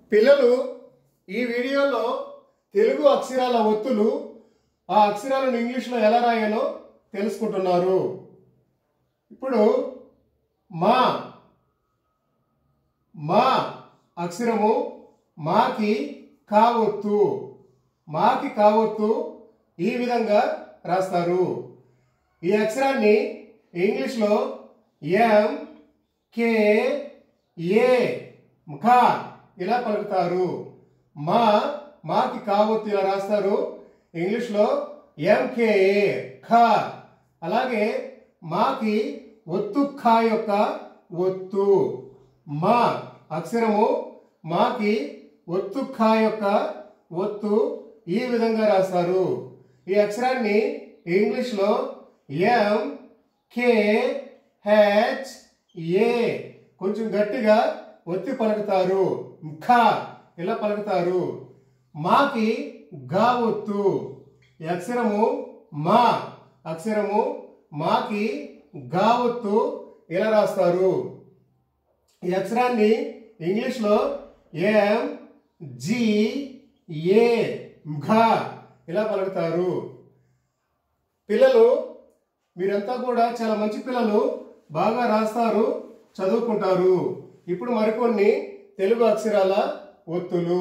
పిల్లలు ఈ వీడియోలో తెలుగు అక్షరాల ఒత్తులు ఆ అక్షరాలను ఇంగ్లీష్లో ఎలా రాయాలో తెలుసుకుంటున్నారు ఇప్పుడు మా మా అక్షరము మాకి కావొత్తు మాకి కావొత్తు ఈ విధంగా రాస్తారు ఈ అక్షరాన్ని ఇంగ్లీష్లో ఎం కే ఏ ఖా ఇలా పలుకుతారు మా మాకి కావొత్తు ఇలా రాస్తారు ఇంగ్లీష్లో ఎంకేఏ ఖా అలాగే మాకి ఒత్తు ఖా యొక్క ఒత్తు మా అక్షరము మాకి ఒత్తు ఖా యొక్క ఒత్తు ఈ విధంగా రాస్తారు ఈ అక్షరాన్ని ఇంగ్లీష్లో ఎం కే హెచ్ ఏ కొంచెం గట్టిగా ఒత్తి పలుకుతారు ఖా ఇలా పలుకుతారు మాకి గా ఒత్తు ఈ అక్షరము మా అక్షరము మాకి గా ఒత్తు ఇలా రాస్తారు ఈ అక్షరాన్ని ఇంగ్లీష్లో ఎం జి ఏ ఘా ఇలా పలుకుతారు పిల్లలు మీరంతా కూడా చాలా మంచి పిల్లలు బాగా రాస్తారు చదువుకుంటారు ఇప్పుడు మరికొన్ని తెలుగు అక్షరాల ఒత్తులు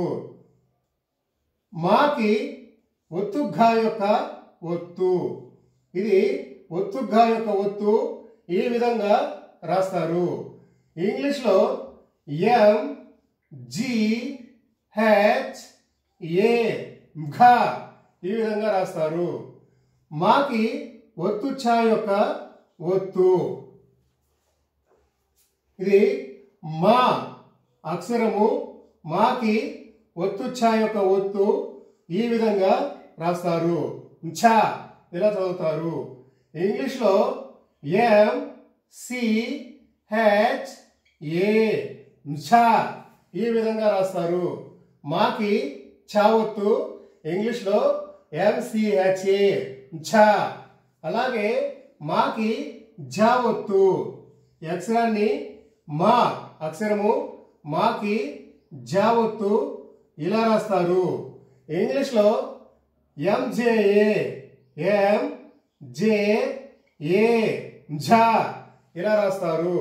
మాకి ఒత్తు ఘా యొక్క ఒత్తు ఇది ఒత్తు ఘా యొక్క ఒత్తు ఈ విధంగా రాస్తారు ఇంగ్లీష్లో ఎం జి హెచ్ ఏ ఘా ఈ విధంగా రాస్తారు మాకి ఒత్తు ఛా యొక్క ఒత్తు ఇది మా అక్షరము మాకి ఒత్తు ఛా యొక్క ఒత్తు ఈ విధంగా రాస్తారు ఛా ఇలా చదువుతారు ఇంగ్లీష్లో ఎం సి హెచ్ ఏ ఛా ఈ విధంగా రాస్తారు మాకి ఛా ఒత్తు ఇంగ్లీష్లో ఎంసిహెచ్ఏ ఛా అలాగే మాకి ఝా ఒత్తు ఈ అక్షరాన్ని మా అక్షరము మాకి ఝా ఒత్తు ఇలా రాస్తారు ఇంగ్లీష్లో ఎంజేఏ ఎం జే ఏ ఝా ఇలా రాస్తారు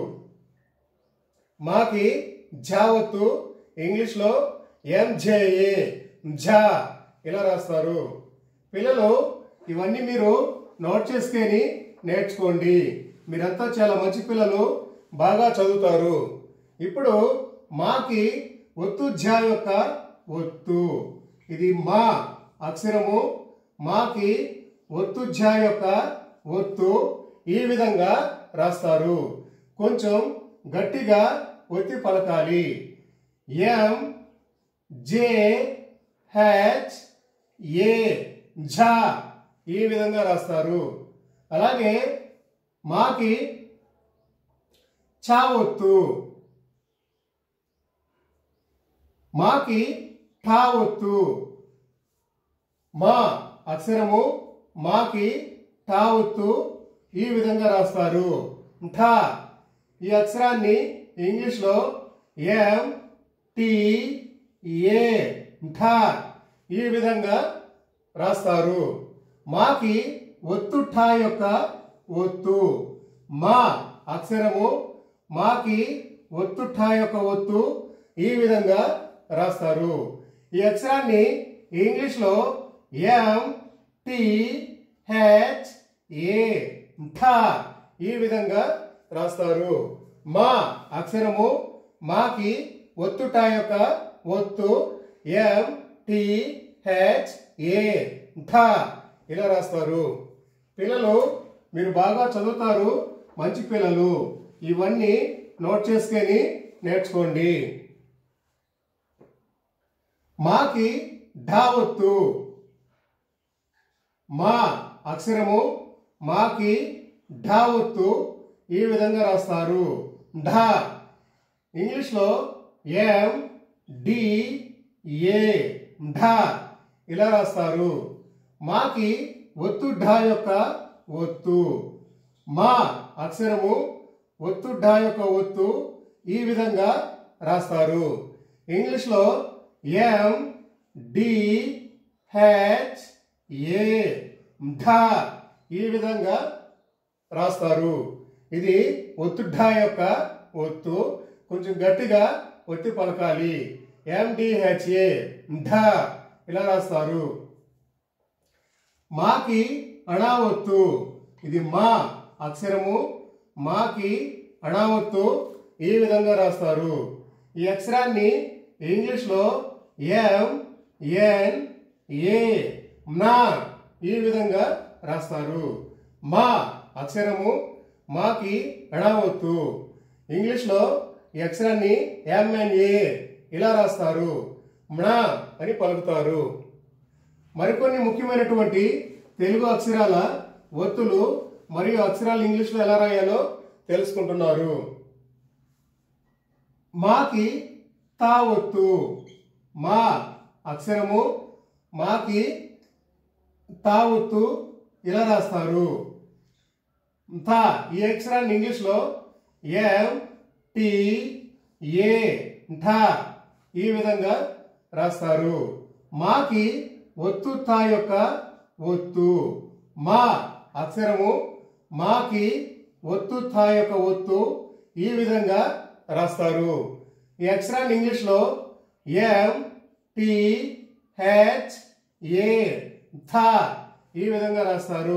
మాకి ఝా ఒత్తు ఇంగ్లీష్లో ఎంజేఏ ఝా ఇలా రాస్తారు పిల్లలు ఇవన్నీ మీరు నోట్ చేసుకొని నేర్చుకోండి మీరంతా చాలా మంచి పిల్లలు బాగా చదువుతారు ఇప్పుడు మాకి ఒత్తు ఝా యొక్క ఒత్తు ఇది మా అక్షరము మాకి ఒత్తు ఝా యొక్క ఒత్తు ఈ విధంగా రాస్తారు కొంచెం గట్టిగా ఒత్తి పలకాలి ఎం జే హెచ్ ఏ ఝా ఈ విధంగా రాస్తారు అలాగే మాకి చా ఒత్తు మాకి ఠా ఒత్తు మా అక్షరము మాకి ఠా ఒత్తు ఈ విధంగా రాస్తారు ఠా ఈ అక్షరాన్ని ఇంగ్లీష్లో ఎం టి ఏ ఠా ఈ విధంగా రాస్తారు మాకి ఒత్తు ఠా యొక్క ఒత్తు మా అక్షరము మాకి ఒత్తు ఠా యొక్క ఒత్తు ఈ విధంగా రాస్తారు ఈ అక్షరాన్ని ఇంగ్లీష్లో ఎం టి హెచ్ ఏ ఠా ఈ విధంగా రాస్తారు మా అక్షరము మాకి ఒత్తు ఠా యొక్క ఒత్తు ఎం టి హెచ్ ఏ ఠా ఇలా రాస్తారు పిల్లలు మీరు బాగా చదువుతారు మంచి పిల్లలు ఇవన్నీ నోట్ చేసుకొని నేర్చుకోండి మాకి ఢా ఒత్తు మా అక్షరము మాకి ఢా ఒత్తు ఈ విధంగా రాస్తారు ఢా ఇంగ్లీష్లో ఎం డి ఏ ఢా ఇలా రాస్తారు మాకి ఒత్తు ఢా యొక్క ఒత్తు మా అక్షరము ఒత్తు ఢా యొక్క ఒత్తు ఈ విధంగా రాస్తారు ఇంగ్లీష్లో ఎం డి హెచ్ ఏ ఢ ఈ విధంగా రాస్తారు ఇది ఒత్తు ఢ యొక్క ఒత్తు కొంచెం గట్టిగా ఒత్తి పలకాలి ఎండిహెచ్ఏ ఢ ఇలా రాస్తారు మాకి అణావత్తు ఇది మా అక్షరము మాకి అణావత్తు ఈ విధంగా రాస్తారు ఈ అక్షరాన్ని ఇంగ్లీష్లో ఎం ఎన్ ఏ నా ఈ విధంగా రాస్తారు మా అక్షరము మాకి అణావత్తు ఇంగ్లీష్లో ఈ అక్షరాన్ని ఎంఎన్ఏ ఇలా రాస్తారు మ్నా అని పలుకుతారు మరికొన్ని ముఖ్యమైనటువంటి తెలుగు అక్షరాల ఒత్తులు మరియు అక్షరాలు ఇంగ్లీష్లో ఎలా రాయాలో తెలుసుకుంటున్నారు మాకి తా ఒత్తు మా అక్షరము మాకి తా ఒత్తు ఇలా రాస్తారు తా ఈ అక్షరాన్ని ఇంగ్లీష్లో ఎం టి ఏ ఠ ఈ విధంగా రాస్తారు మాకి ఒత్తు తా యొక్క ఒత్తు మా అక్షరము మాకి ఒత్తు తా యొక్క ఒత్తు ఈ విధంగా రాస్తారు ఈ అక్షరాన్ని ఇంగ్లీష్లో ఎం టి హెచ్ ఏ థ ఈ విధంగా రాస్తారు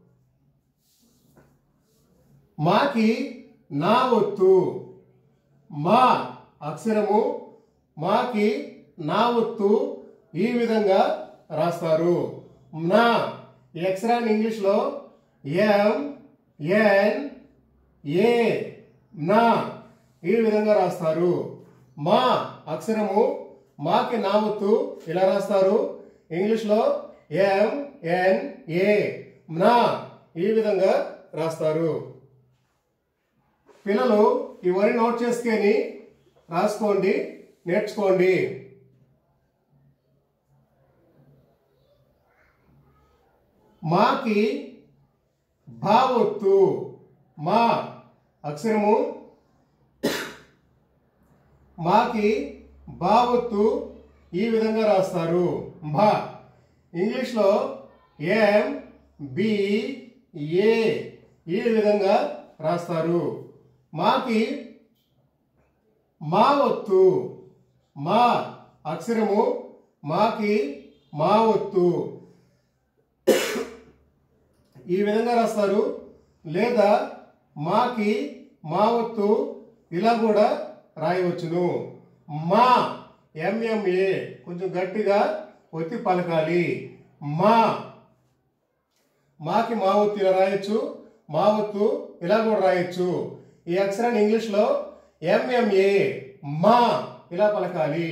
మాకి నా ఒత్తు మా అక్షరము మాకి నా ఒత్తు ఈ విధంగా రాస్తారు నా ఈ అక్షరాన్ని ఇంగ్లీష్లో ఎం ఎన్ ఏ నా ఈ విధంగా రాస్తారు మా అక్షరము మాకి నా ఒత్తు ఇలా రాస్తారు ఇంగ్లీష్లో ఎం ఎన్ ఏ నా ఈ విధంగా రాస్తారు పిల్లలు ఇవన్నీ నోట్ చేసుకొని రాసుకోండి నేర్చుకోండి మాకి భావొత్తు మా అక్షరము మాకి భావొత్తు ఈ విధంగా రాస్తారు భా ఇంగ్లీష్లో ఎం బి ఏ ఈ విధంగా రాస్తారు మాకి మా ఒత్తు మా అక్షరము మాకి మా ఒత్తు ఈ విధంగా రాస్తారు లేదా మాకి మా ఒత్తు ఇలా కూడా రాయవచ్చును మా ఎంఎంఏ కొంచెం గట్టిగా ఒత్తి పలకాలి మా మాకి మా ఒత్తు ఇలా రాయొచ్చు మా ఒత్తు ఇలా కూడా రాయొచ్చు ఈ అక్షరాన్ని ఇంగ్లీష్లో ఎంఎంఏ మా ఇలా పలకాలి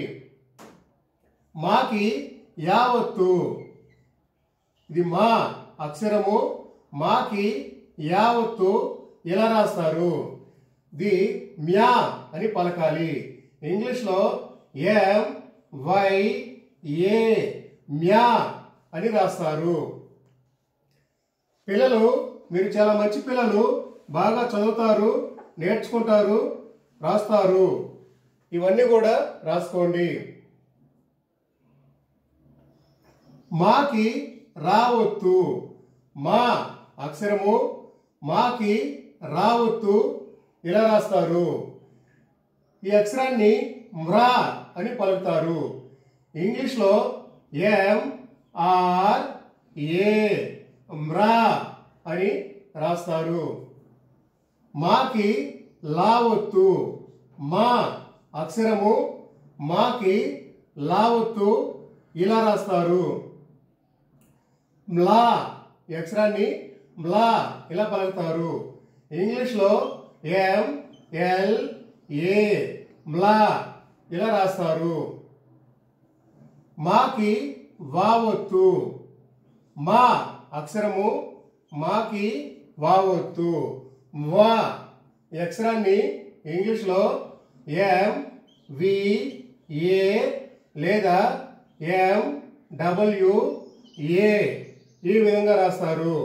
మాకి యావత్తు ఇది మా అక్షరము మాకి యావత్తు ఇలా రాస్తారు ది మ్యా అని పలకాలి ఇంగ్లీష్లో ఎం వై ఏ మ్యా అని రాస్తారు పిల్లలు మీరు చాలా మంచి పిల్లలు బాగా చదువుతారు నేర్చుకుంటారు రాస్తారు ఇవన్నీ కూడా రాసుకోండి మాకి రావత్తు మా అక్షరము మాకి రావత్తు ఇలా రాస్తారు ఈ అక్షరాన్ని మ్రా అని పలుకుతారు ఇంగ్లీష్లో ఎం ఆర్ ఏ మ్రా అని రాస్తారు మాకి లావత్తు మా అక్షరము మాకి లావత్తు ఇలా రాస్తారు మ్లా ఈ అక్షరాన్ని మ్లా ఇలా పలుకుతారు ఇంగ్లీష్లో ఎం ఎల్ ఏ మ్లా ఇలా రాస్తారు మాకి వావొత్తు మా అక్షరము మాకి వావొత్తు వా ఈ అక్షరాన్ని ఇంగ్లీష్లో ఎం వి ఏ లేదా ఎం డబ్ల్యూ ఏ ఈ విధంగా రాస్తారు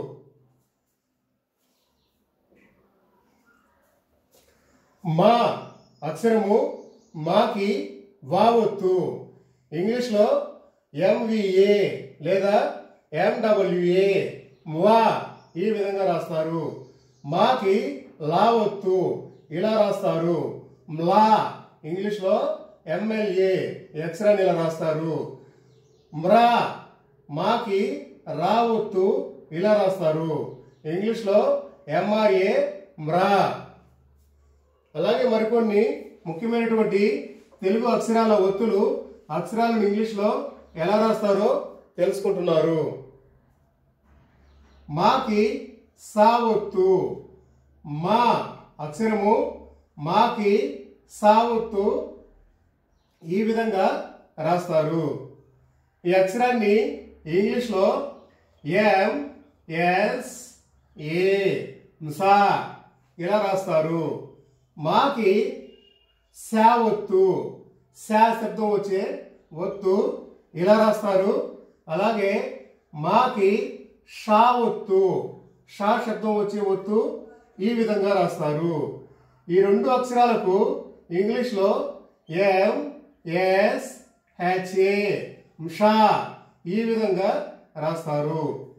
మా అక్షరము మాకి వావొత్తు ఇంగ్లీష్లో ఎంవిఏ లేదా ఎండబ్ల్యూఏ వా ఈ విధంగా రాస్తారు మాకి లా ఒత్తు ఇలా రాస్తారు మ్లా ఇంగ్లీష్లో ఎంఎల్ఏ ఎక్స్రాని ఇలా రాస్తారు మ్రా మాకి రా ఒత్తు ఇలా రాస్తారు ఇంగ్లీష్లో ఎంఆర్ఏ మ్రా అలాగే మరికొన్ని ముఖ్యమైనటువంటి తెలుగు అక్షరాల ఒత్తులు అక్షరాలను ఇంగ్లీష్లో ఎలా రాస్తారో తెలుసుకుంటున్నారు మాకి సా ఒత్తు మా అక్షరము మాకి సా ఒత్తు ఈ విధంగా రాస్తారు ఈ అక్షరాన్ని ఇంగ్లీష్లో ఎం ఎస్ ఏ సా ఇలా రాస్తారు మాకి శా ఒత్తు శా శబ్దం వచ్చే ఒత్తు ఇలా రాస్తారు అలాగే మాకి షా ఒత్తు షా శబ్దం వచ్చే ఒత్తు ఈ విధంగా రాస్తారు ఈ రెండు అక్షరాలకు ఇంగ్లీష్లో ఎం ఎస్ హెచ్ఏ షా ఈ విధంగా రాస్తారు